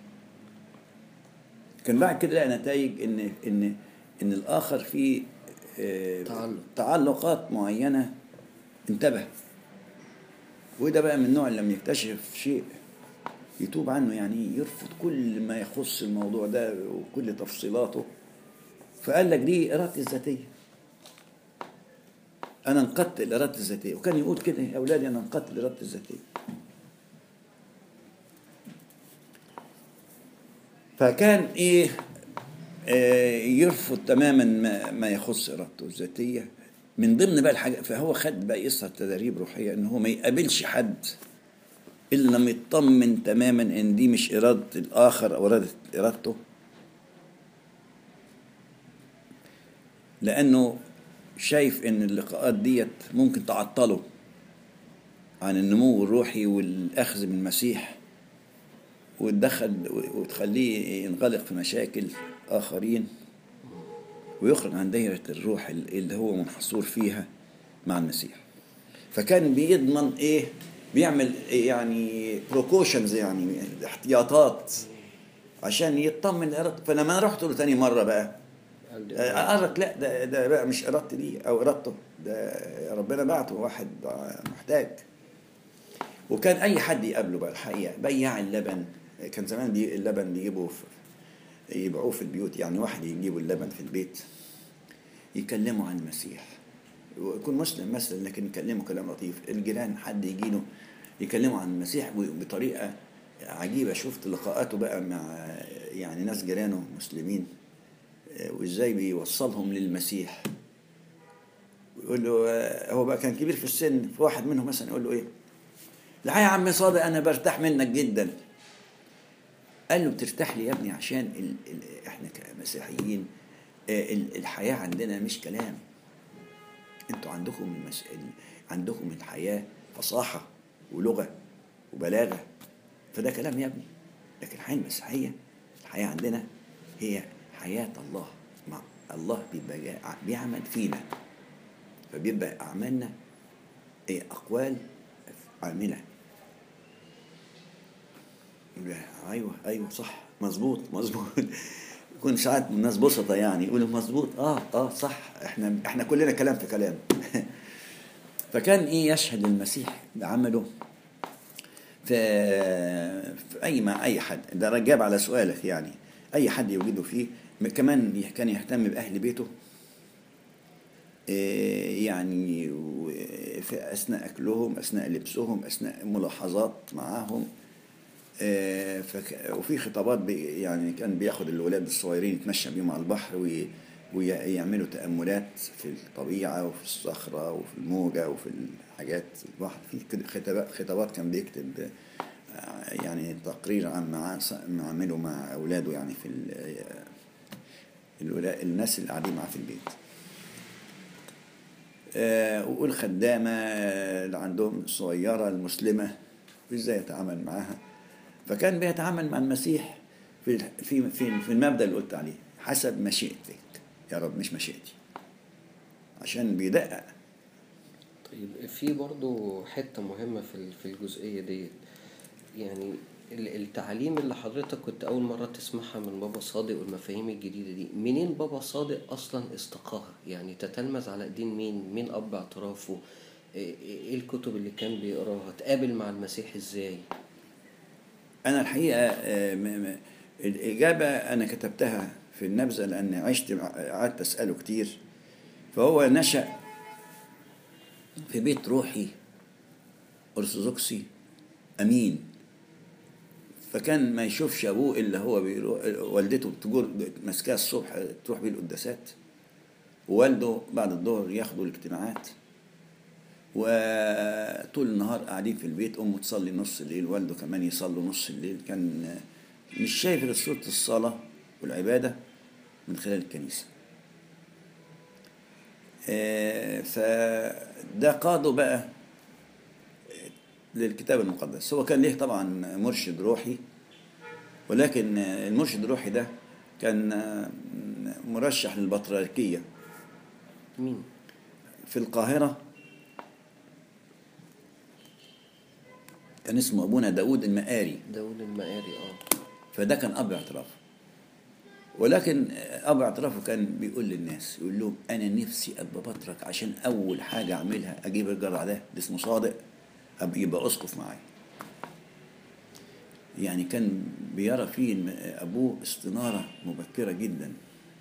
Speaker 1: كان بعد كده لقى نتائج ان ان ان الاخر فيه آه،
Speaker 2: تعلق.
Speaker 1: تعلقات معينة انتبه وده بقى من النوع اللي لما يكتشف شيء يتوب عنه يعني يرفض كل ما يخص الموضوع ده وكل تفصيلاته فقال لك دي إرادتي الذاتية أنا انقدت لإرادتي الذاتية وكان يقول كده يا أولادي أنا انقدت لإرادتي الذاتية فكان إيه آه، يرفض تماما ما, ما يخص إرادته الذاتية من ضمن بقى الحاجة فهو خد بقى يسهر تدريب روحية إن هو ما يقابلش حد إلا لما يطمن تماما إن دي مش إرادة الآخر أو إرادة إرادته لأنه شايف إن اللقاءات ديت ممكن تعطله عن النمو الروحي والأخذ من المسيح وتدخل وتخليه ينغلق في مشاكل آخرين ويخرج عن دايرة الروح اللي هو منحصور فيها مع المسيح فكان بيضمن ايه بيعمل إيه يعني بروكوشنز يعني احتياطات عشان يطمن إرادته فلما أنا رحت له تاني مرة بقى قال لك لا ده ده بقى مش ارادتي دي او ارادته ده ربنا بعته واحد محتاج وكان اي حد يقابله بقى الحقيقه بياع اللبن كان زمان دي اللبن بيجيبوا في يبيعوه في البيوت يعني واحد يجيبوا اللبن في البيت يكلموا عن المسيح ويكون مسلم مثلا لكن يكلموا كلام لطيف الجيران حد يجي له يكلموا عن المسيح بطريقه عجيبه شفت لقاءاته بقى مع يعني ناس جيرانه مسلمين وازاي بيوصلهم للمسيح ويقول له هو بقى كان كبير في السن في واحد منهم مثلا يقول له ايه لا يا عم صادق انا برتاح منك جدا قال له بترتاح لي يا ابني عشان ال ال احنا كمسيحيين ال الحياه عندنا مش كلام انتوا عندكم المس... عندكم الحياه فصاحه ولغه وبلاغه فده كلام يا ابني لكن الحياه المسيحيه الحياه عندنا هي حياة الله مع الله بيبقى بيعمل فينا فبيبقى أعمالنا إيه أقوال عاملة أيوه أيوه صح مظبوط مظبوط يكون ساعات الناس بسطة يعني يقولوا مظبوط اه اه صح احنا احنا كلنا كلام في كلام فكان ايه يشهد المسيح بعمله في, في اي مع اي حد ده رجاب على سؤالك يعني اي حد يوجده فيه كمان كان يهتم باهل بيته يعني في اثناء اكلهم اثناء لبسهم اثناء ملاحظات معاهم وفي خطابات يعني كان بياخد الولاد الصغيرين يتمشى بيهم على البحر ويعملوا تاملات في الطبيعه وفي الصخره وفي الموجه وفي الحاجات البحر في خطابات خطابات كان بيكتب يعني تقرير عن ما عمله مع اولاده يعني في الناس اللي قاعدين معاه في البيت آه، والخدامة آه، اللي عندهم صغيرة المسلمة وإزاي يتعامل معاها فكان بيتعامل مع المسيح في في في, في المبدأ اللي قلت عليه حسب مشيئتك يا رب مش مشيئتي عشان بيدقق
Speaker 2: طيب في برضو حتة مهمة في ال- في الجزئية ديت يعني ال- التعليم اللي حضرتك كنت أول مرة تسمعها من بابا صادق والمفاهيم الجديدة دي منين بابا صادق أصلا استقاها يعني تتلمذ على إيدين مين مين أب اعترافه إيه إيه الكتب اللي كان بيقراها تقابل مع المسيح إزاي
Speaker 1: أنا الحقيقة آه، م- م- الإجابة أنا كتبتها في النبذة لأن عشت مع- قعدت أسأله كتير فهو نشأ في بيت روحي أرثوذكسي أمين فكان ما يشوفش أبوه إلا هو بيروح والدته بتجر ماسكاه الصبح تروح بيه القداسات ووالده بعد الظهر ياخدوا الاجتماعات وطول النهار قاعدين في البيت امه تصلي نص الليل والده كمان يصلوا نص الليل كان مش شايف غير صوره الصلاه والعباده من خلال الكنيسه آه، فده قاده بقى للكتاب المقدس هو كان ليه طبعا مرشد روحي ولكن المرشد الروحي ده كان مرشح للبطريركيه
Speaker 2: مين
Speaker 1: في القاهرة كان اسمه أبونا داود المقاري
Speaker 2: داود المقاري اه
Speaker 1: فده كان أب اعتراف ولكن أب اعترافه كان بيقول للناس يقول لهم أنا نفسي أبقى بطرك عشان أول حاجة أعملها أجيب الجرع ده اللي اسمه صادق أبقى يبقى أسقف معايا يعني كان بيرى فيه إن أبوه استنارة مبكرة جدا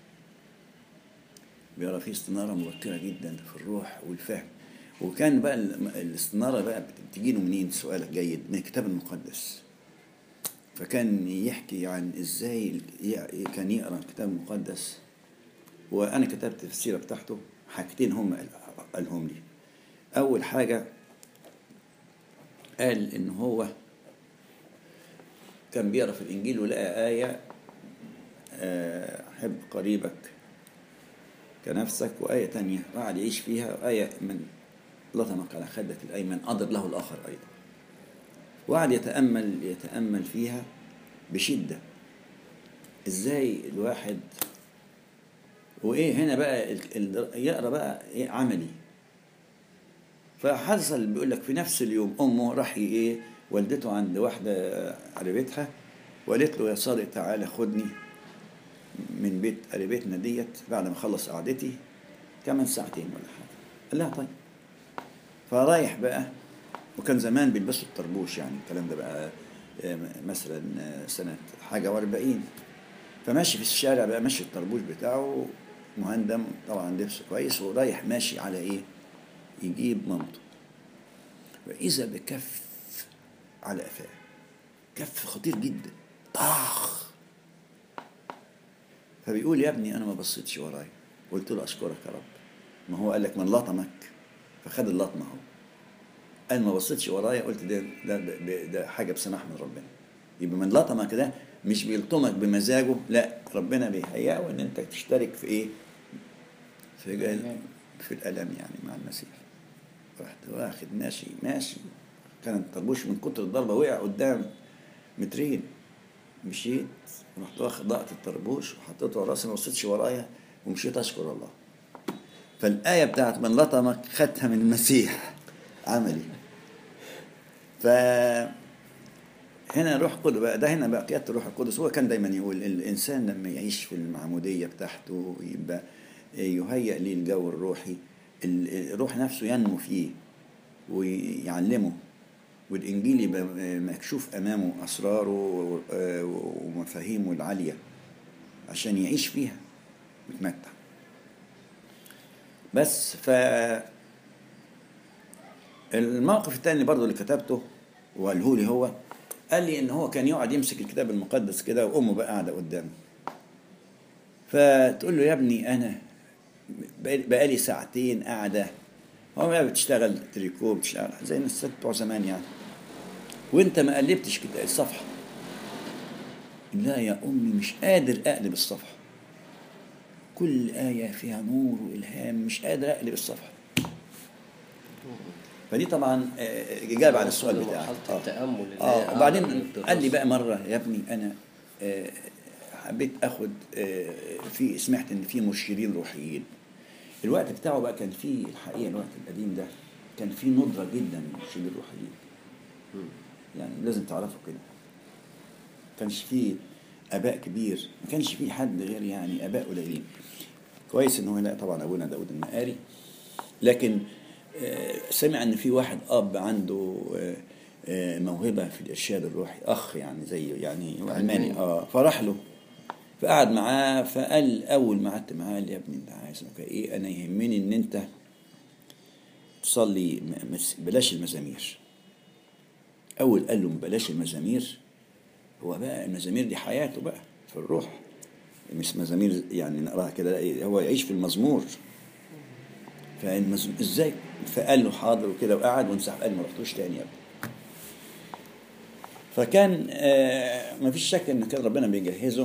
Speaker 1: بيرى فيه استنارة مبكرة جدا في الروح والفهم وكان بقى ال- الاستنارة بقى بتجي له منين سؤالك جيد من الكتاب المقدس فكان يحكي عن ازاي ي- كان يقرا الكتاب المقدس وانا كتبت في السيره بتاعته حاجتين هم قال- قالهم لي اول حاجه قال ان هو كان بيقرا في الانجيل ولقى ايه آه، حب قريبك كنفسك وآية تانية قعد يعيش فيها وآية من لطمك على خدك الأيمن أضر له الآخر أيضا وقعد يتأمل يتأمل فيها بشدة إزاي الواحد وإيه هنا بقى ال- ال- يقرأ بقى إيه عملي فحصل بيقول لك في نفس اليوم أمه راح ي- إيه والدته عند واحدة قريبتها وقالت له يا صادق تعالى خدني من بيت قريبتنا ديت بعد ما اخلص قعدتي كمان ساعتين ولا حاجه قال لها طيب فرايح بقى وكان زمان بيلبسوا الطربوش يعني الكلام ده بقى آه، مثلا آه، سنة حاجة واربعين فماشي في الشارع بقى ماشي الطربوش بتاعه مهندم طبعا لبسه كويس ورايح ماشي على ايه يجيب مامته وإذا بكف على قفاه كف خطير جدا طاخ فبيقول يا ابني انا ما بصيتش ورايا قلت له اشكرك يا رب ما هو قال لك من لطمك فخد اللطمه اهو قال ما بصيتش ورايا قلت ده ده, ده, ده حاجه بسماح من ربنا يبقى من لطمك ده مش بيلطمك بمزاجه لا ربنا بيهيئه ان انت تشترك في ايه في جل- في الالم يعني مع المسيح رحت واخد ماشي ماشي كان الطربوش من كتر الضربه وقع قدام مترين مشيت رحت واخد ضغط الطربوش وحطيته على راسي ما بصيتش ورايا ومشيت اشكر الله فالآية بتاعت من لطمك خدها من المسيح عملي ف هنا روح القدس بقى ده هنا بقى قيادة الروح القدس هو كان دايما يقول الإنسان لما يعيش في المعمودية بتاعته يبقى يهيئ ليه الجو الروحي الروح نفسه ينمو فيه ويعلمه والإنجيل يبقى مكشوف أمامه أسراره ومفاهيمه العالية عشان يعيش فيها ويتمتع بس ف الموقف الثاني برضو اللي كتبته وقاله لي هو قال لي ان هو كان يقعد يمسك الكتاب المقدس كده وامه بقى قاعده قدامه فتقول له يا ابني انا بقالي ساعتين قاعده هو بقى بتشتغل تريكو بتشتغل زي الست بتوع زمان يعني وانت ما قلبتش كده الصفحه لا يا امي مش قادر اقلب الصفحه كل آية فيها نور وإلهام مش قادر أقلب الصفحة فدي طبعا آه، اجابه على السؤال
Speaker 2: وصل
Speaker 1: بتاعك
Speaker 2: لمرحلة التأمل اللي هي
Speaker 1: اه
Speaker 2: أعلى
Speaker 1: وبعدين
Speaker 2: من الدراسة.
Speaker 1: قال لي بقى مره يا ابني انا آه، حبيت اخد آه، في سمعت ان في مرشدين روحيين الوقت بتاعه بقى كان فيه الحقيقه الوقت القديم ده كان فيه ندره جدا من المرشدين الروحيين يعني لازم تعرفوا كده ما كانش فيه اباء كبير ما كانش فيه حد غير يعني اباء قليلين كويس ان هو لا طبعا ابونا داود المقاري لكن آه، سمع ان في واحد اب عنده آه، آه، موهبه في الارشاد الروحي اخ يعني زي يعني علماني اه فراح له فقعد معاه فقال اول ما قعدت معاه قال لي يا ابني انت عايز ايه انا يهمني ان انت تصلي م- مس- بلاش المزامير اول قال له بلاش المزامير هو بقى المزامير دي حياته بقى في الروح مش مزامير يعني نقراها كده لا، إيه، هو يعيش في المزمور فالمزمور ازاي فقال له حاضر وكده وقعد وانسحب قال ما رحتوش تاني يا ابني فكان آه ما فيش شك ان كان ربنا بيجهزه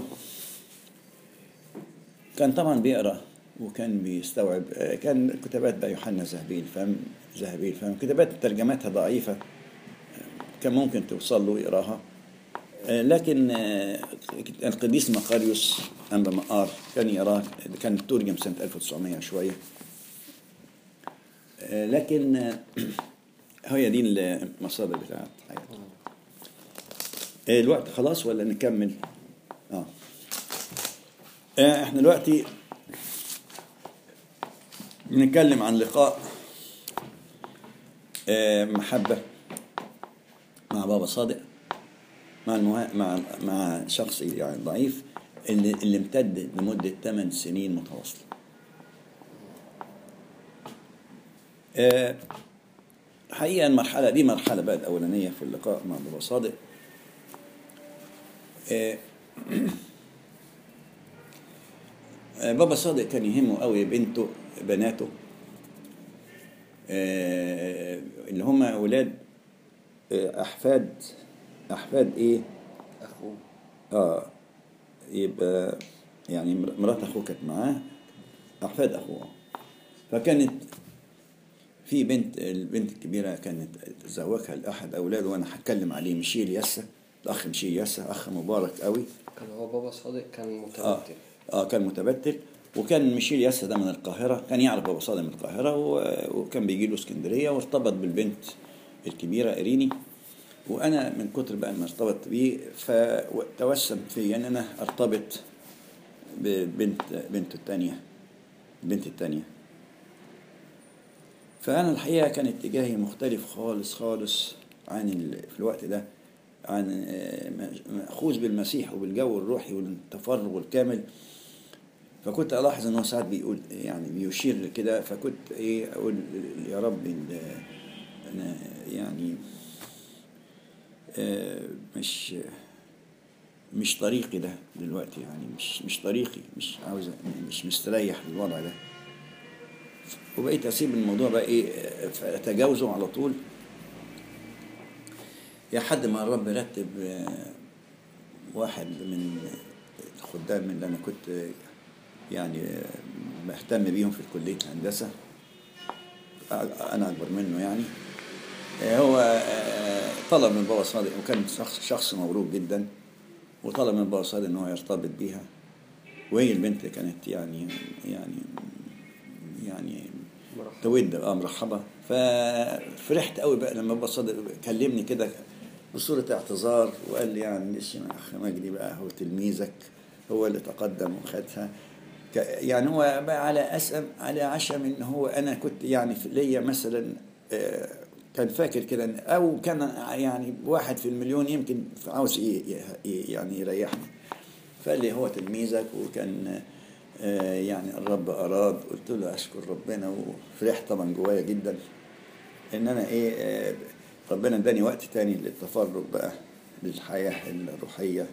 Speaker 1: كان طبعا بيقرا وكان بيستوعب آه، كان كتابات بقى يوحنا ذهبي الفم ذهبي الفم كتابات ترجماتها ضعيفه آه، كان ممكن توصل له ويقراها آه، لكن آه، القديس مقاريوس أنبا مقار كان يقراه كان ترجم سنة 1900 شوية آه، لكن آه، هي دي المصادر بتاعت حياته آه، الوقت خلاص ولا نكمل؟ اه آه، احنا دلوقتي بنتكلم عن لقاء آه، محبة مع بابا صادق مع المه... مع مع شخص يعني ضعيف اللي, اللي امتد لمدة 8 سنين متواصلة. آه، حقيقة المرحلة دي مرحلة بقى الأولانية في اللقاء مع بابا صادق. آه، آه، بابا صادق كان يهمه قوي بنته بناته آه، اللي هم أولاد آه، أحفاد أحفاد إيه؟
Speaker 2: أخوه
Speaker 1: اه يبقى يعني مر- مرات اخوه كانت معاه احفاد اخوه فكانت في بنت البنت الكبيره كانت تزوجها لاحد اولاده وانا هتكلم عليه ميشيل ياسا الاخ ميشيل ياسا اخ مبارك قوي
Speaker 2: كان هو بابا صادق كان
Speaker 1: اه
Speaker 2: متوتر
Speaker 1: اه كان متبتل وكان ميشيل ياسا ده من القاهره كان يعرف بابا صادق من القاهره و- وكان بيجي له اسكندريه وارتبط بالبنت الكبيره اريني وانا من كتر بقى ما ارتبطت بيه فتوسم في ان انا ارتبط ببنت بنته الثانيه البنت الثانيه فانا الحقيقه كان اتجاهي مختلف خالص خالص عن ال... في الوقت ده عن آه، مأخوذ بالمسيح وبالجو الروحي والتفرغ الكامل فكنت الاحظ ان هو ساعات بيقول يعني بيشير كده فكنت ايه اقول يا رب ال- انا يعني آه، مش مش طريقي ده دلوقتي يعني مش مش طريقي مش عاوز مش مستريح للوضع ده وبقيت اسيب الموضوع بقى ايه آه، فاتجاوزه على طول يا حد ما الرب رتب آه، واحد من الخدام اللي انا كنت آه، يعني آه، بهتم بيهم في كليه الهندسه انا اكبر منه يعني آه، هو آه، طلب من بابا صادق وكان شخص شخص موروث جدا وطلب من بابا صادق ان هو يرتبط بيها وهي البنت كانت يعني يعني يعني
Speaker 2: مرحبا
Speaker 1: تود اه مرحبا ففرحت قوي بقى لما بابا صادق كلمني كده بصورة اعتذار وقال لي يعني معلش يا اخ مجدي بقى هو تلميذك هو اللي تقدم وخدها ك- يعني هو بقى على اسم على عشم ان هو انا كنت يعني في ليا مثلا آه، كان فاكر كده إن- او كان يعني واحد في المليون يمكن عاوز ي- ي- يعني يريحني فقال لي هو تلميذك وكان آه، يعني الرب اراد قلت له اشكر ربنا وفرحت طبعا جوايا جدا ان انا ايه آه، ربنا اداني وقت تاني للتفرغ بقى للحياه الروحيه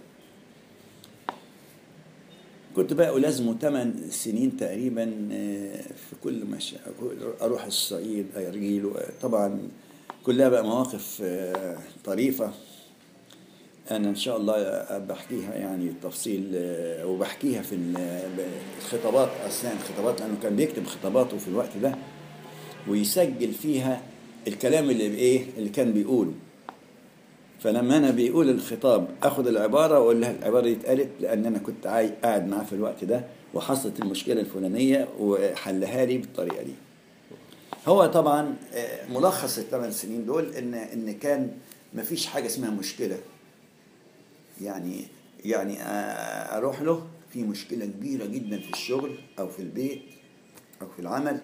Speaker 1: كنت بقى ألازمه 8 سنين تقريبا آه، في كل مش أروح الصعيد أرجيله طبعا كلها بقى مواقف آه، طريفة أنا إن شاء الله بحكيها يعني بالتفصيل آه، وبحكيها في ال- الخطابات أثناء الخطابات لأنه كان بيكتب خطاباته في الوقت ده ويسجل فيها الكلام اللي بايه اللي كان بيقوله فلما انا بيقول الخطاب اخد العباره واقول لها العباره دي اتقالت لان انا كنت عاي- قاعد معاه في الوقت ده وحصلت المشكله الفلانيه وحلها لي بالطريقه دي هو طبعا آه، ملخص الثمان سنين دول ان ان كان مفيش حاجه اسمها مشكله يعني يعني آه، اروح له في مشكله كبيره جدا في الشغل او في البيت او في العمل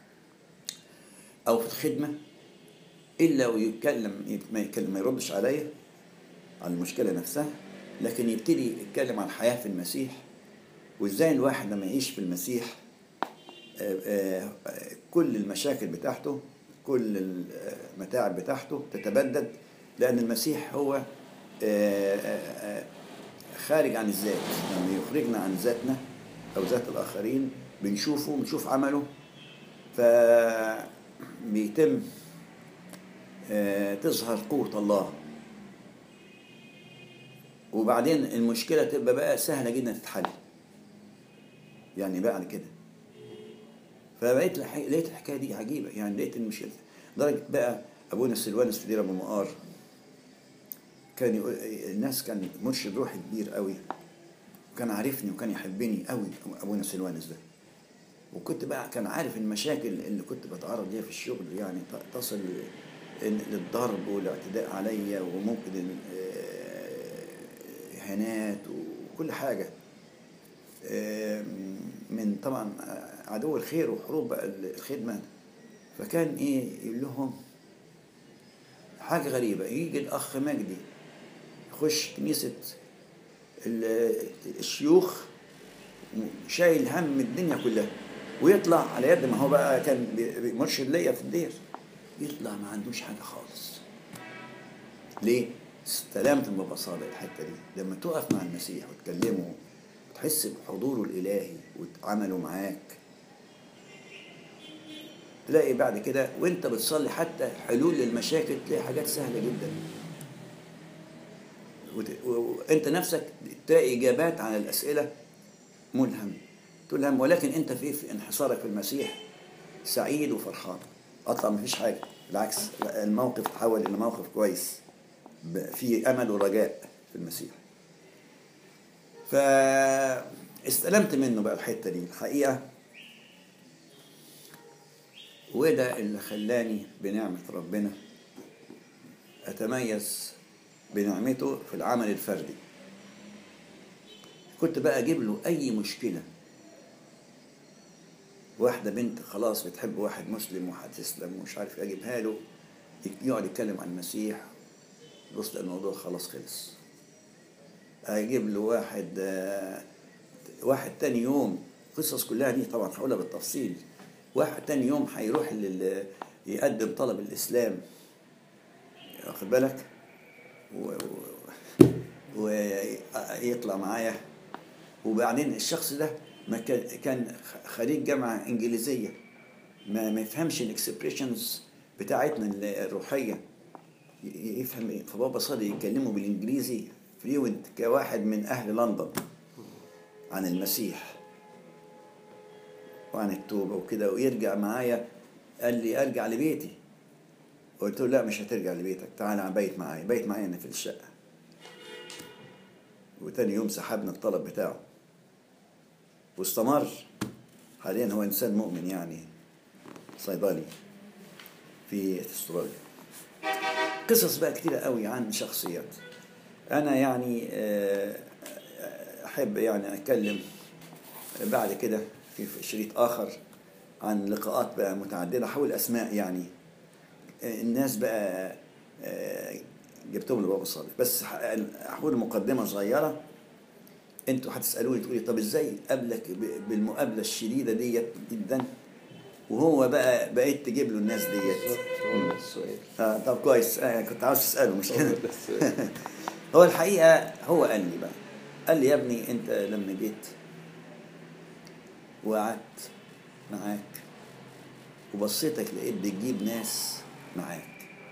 Speaker 1: او في الخدمه الا ويتكلم ما يتكلم ما يردش عليا عن المشكله نفسها لكن يبتدي يتكلم عن الحياه في المسيح وازاي الواحد لما يعيش في المسيح آه، آه، آه، كل المشاكل بتاعته كل المتاعب بتاعته تتبدد لأن المسيح هو آه، آه، آه، خارج عن الذات لما يخرجنا عن ذاتنا أو ذات الآخرين بنشوفه بنشوف عمله فبيتم آه، تظهر قوة الله وبعدين المشكلة تبقى بقى سهلة جدا تتحل يعني بعد كده فبقيت لح- لقيت الحكايه دي عجيبه يعني لقيت المشكله لدرجه بقى ابونا سلوانس في دير ابو مقار كان يقول الناس كان مرشد روحي كبير قوي وكان عارفني وكان يحبني قوي ابونا سلوانس ده وكنت بقى كان عارف المشاكل اللي كنت بتعرض ليها في الشغل يعني ت- تصل إن- للضرب والاعتداء عليا وممكن ال- آه، اهانات وكل حاجه آم، من طبعا عدو الخير وحروب بقى الخدمة فكان ايه يقول لهم حاجة غريبة يجي الأخ مجدي يخش كنيسة ال- الشيوخ شايل هم الدنيا كلها ويطلع على يد ما هو بقى كان بي- بي- مرشد ليا في الدير يطلع ما عندوش حاجة خالص ليه؟ استلمت من بابا صالح الحته دي لما تقف مع المسيح وتكلمه وتحس بحضوره الالهي وتعامله معاك تلاقي بعد كده وانت بتصلي حتى حلول للمشاكل تلاقي حاجات سهله جدا وت- و- وانت نفسك تلاقي اجابات على الاسئله ملهم تلهم ولكن انت في في انحصارك في المسيح سعيد وفرحان اطلع مفيش حاجه بالعكس الموقف تحول الى موقف كويس ب- في امل ورجاء في المسيح فاستلمت منه بقى الحته دي الحقيقه وده اللي خلاني بنعمه ربنا اتميز بنعمته في العمل الفردي كنت بقى اجيب له اي مشكله واحده بنت خلاص بتحب واحد مسلم وهتسلم ومش عارف إيه، اجيبها له يقعد يتكلم عن المسيح بص الموضوع خلاص خلص اجيب له واحد آه، واحد تاني يوم قصص كلها دي طبعا هقولها بالتفصيل واحد تاني يوم هيروح لل يقدم طلب الاسلام واخد بالك و... و... ويطلع معايا وبعدين الشخص ده ما كان كان خريج جامعه انجليزيه ما ما يفهمش الاكسبريشنز بتاعتنا الروحيه ي- يفهم ايه فبابا صادق يتكلموا بالانجليزي فليونت كواحد من اهل لندن عن المسيح وعن التوبه وكده ويرجع معايا قال لي ارجع لبيتي قلت له لا مش هترجع لبيتك تعالى بيت معايا بيت معايا انا في الشقه وتاني يوم سحبنا الطلب بتاعه واستمر حاليا هو انسان مؤمن يعني صيدلي في استراليا قصص بقى كتيرة قوي عن شخصيات أنا يعني آه، أحب يعني أتكلم بعد كده في شريط آخر عن لقاءات بقى متعددة حول أسماء يعني آه، الناس بقى آه، جبتهم لبابا صالح بس ح- هقول مقدمة صغيرة انتوا هتسألوني تقولي طب ازاي قابلك ب- بالمقابلة الشديدة ديت جدا وهو بقى بقيت تجيب له الناس ديت
Speaker 2: بالظبط هو ده السؤال
Speaker 1: آه طب كويس آه كنت عاوز تسأله مش
Speaker 2: هو
Speaker 1: كده
Speaker 2: ده السؤال
Speaker 1: هو الحقيقة هو قال لي بقى قال لي يا ابني انت لما جيت وقعدت معاك وبصيتك لقيت بتجيب ناس معاك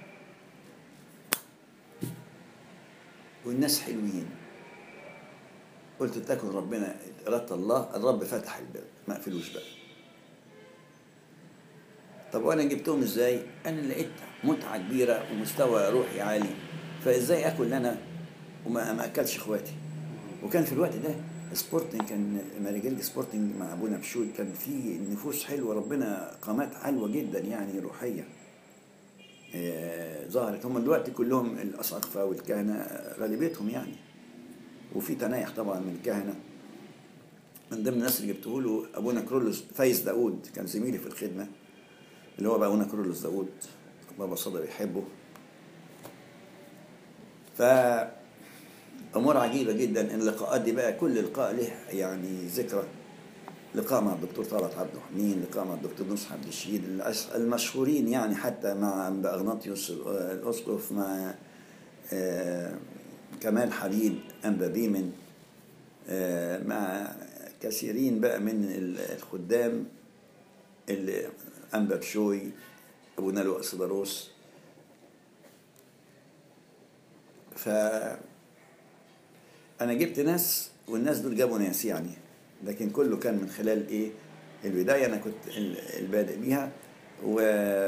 Speaker 1: والناس حلوين قلت تاكل ربنا إرادة الله الرب فتح الباب ما قفلوش بقى طب وانا جبتهم ازاي انا لقيت متعه كبيره ومستوى روحي عالي فازاي اكل انا وما ما اكلش اخواتي وكان في الوقت ده سبورتنج كان ماريجيل سبورتنج مع ابونا بشوي كان في نفوس حلوه ربنا قامات حلوه جدا يعني روحيه آه، ظهرت هم دلوقتي كلهم الاساقفه والكهنه غالبيتهم يعني وفي تنايح طبعا من الكهنه من ضمن الناس اللي جبته له ابونا كرولوس فايز داوود كان زميلي في الخدمه اللي هو بقى ابونا كرولوس داوود بابا صدى بيحبه ف امور عجيبه جدا اللقاءات دي بقى كل لقاء له يعني ذكرى لقاء مع الدكتور طلعت عبد الحميد لقاء مع الدكتور نصح عبد الشهيد الأش- المشهورين يعني حتى مع أنبا اغناطيوس الاسقف مع آه، كمال حديد انبا بيمن آه، مع كثيرين بقى من ال- الخدام اللي انبا بشوي ابونا لؤي سيداروس ف انا جبت ناس والناس دول جابوا ناس يعني لكن كله كان من خلال ايه البدايه انا كنت ال- البادئ بيها و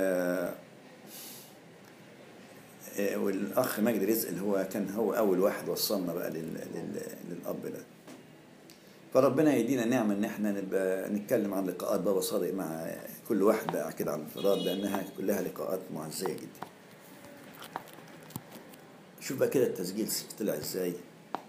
Speaker 1: آه، والاخ مجدي رزق اللي هو كان هو اول واحد وصلنا بقى لل... لل... للاب ده فربنا يدينا نعمه ان احنا نبقى نتكلم عن لقاءات بابا صادق مع كل واحد بقى كده على انفراد لانها كلها لقاءات معزيه جدا شوف بقى كده التسجيل طلع ازاي